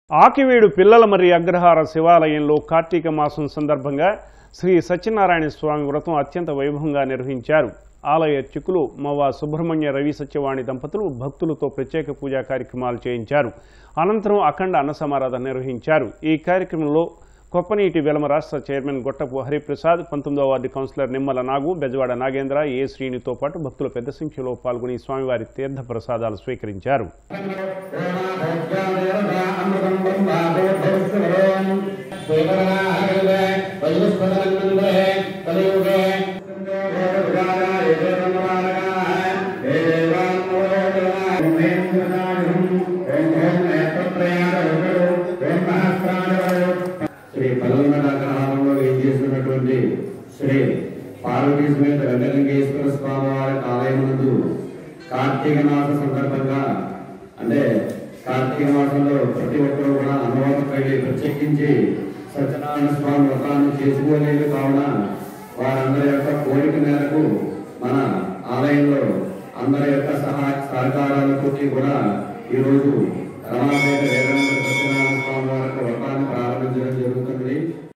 ఆకివీడు పిల్లల మరి అగ్రహార శివాలయంలో కార్తీక మాసం సందర్భంగా శ్రీ సత్యనారాయణ స్వామి వ్రతం అత్యంత వైభవంగా నిర్వహించారు ఆలయ చిక్కులు మవ్వ సుబ్రహ్మణ్య రవి సత్యవాణి దంపతులు భక్తులతో ప్రత్యేక పూజా కార్యక్రమాలు చేయించారు అనంతరం అఖండ అన్న సమారాధన నిర్వహించారు ఈ కార్యక్రమంలో కొప్పనీటి వెలమ రాష్ట్ర చైర్మన్ గొట్టపు హరిప్రసాద్ పంతొమ్మిదవ వార్డు కౌన్సిలర్ నిమ్మల నాగు బెజవాడ నాగేంద్ర ఏ శ్రీనితో పాటు భక్తులు పెద్ద సంఖ్యలో పాల్గొని స్వామివారి తీర్థ ప్రసాదాలు స్వీకరించారు శ్రీ పల్లెల అగ్రహారంలో ఏం చేస్తున్నటువంటి శ్రీ పార్వతీ సమేత వెంకటలింగేశ్వర స్వామి వారి ఆలయం నందు కార్తీక మాస సందర్భంగా అంటే కార్తీక మాసంలో ప్రతి ఒక్కరూ కూడా అనుభవం కలిగి ప్రత్యేకించి సత్యనారాయణ స్వామి వ్రతాన్ని చేసుకోలేదు కావున వారందరి యొక్క కోరిక మేరకు మన ఆలయంలో అందరి యొక్క సహాయ సహకారాలతోటి కూడా ఈరోజు రమాపేట వేదాంత సత్యనారాయణ స్వామి వారి యొక్క